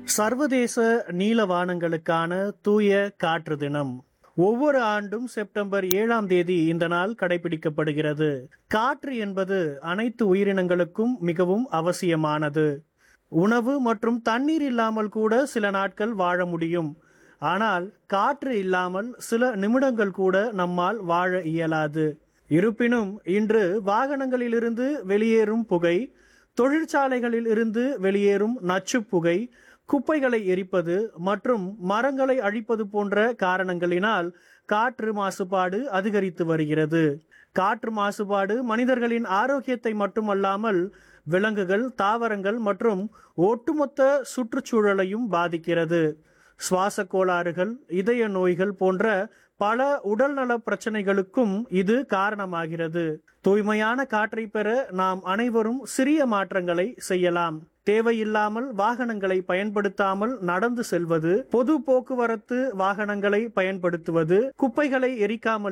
சர்வதேச நீலவானங்களுக்கான தூய காற்று தினம் ஒவ்வொரு ஆண்டும் செப்டம்பர் ஏழாம் தேதி இந்த நாள் கடைபிடிக்கப்படுகிறது காற்று என்பது அனைத்து உயிரினங்களுக்கும் மிகவும் அவசியமானது உணவு மற்றும் தண்ணீர் இல்லாமல் கூட சில நாட்கள் வாழ முடியும் ஆனால் காற்று இல்லாமல் சில நிமிடங்கள் கூட நம்மால் வாழ இயலாது இருப்பினும் இன்று வாகனங்களிலிருந்து வெளியேறும் புகை தொழிற்சாலைகளில் இருந்து வெளியேறும் நச்சுப் புகை குப்பைகளை எரிப்பது மற்றும் மரங்களை அழிப்பது போன்ற காரணங்களினால் காற்று மாசுபாடு அதிகரித்து வருகிறது காற்று மாசுபாடு மனிதர்களின் ஆரோக்கியத்தை மட்டுமல்லாமல் விலங்குகள் தாவரங்கள் மற்றும் ஒட்டுமொத்த சுற்றுச்சூழலையும் பாதிக்கிறது சுவாச கோளாறுகள் இதய நோய்கள் போன்ற பல உடல்நல பிரச்சனைகளுக்கும் இது காரணமாகிறது தூய்மையான காற்றை பெற நாம் அனைவரும் சிறிய மாற்றங்களை செய்யலாம் தேவையில்லாமல் வாகனங்களை பயன்படுத்தாமல் நடந்து செல்வது பொது போக்குவரத்து வாகனங்களை பயன்படுத்துவது குப்பைகளை எரிக்காமல்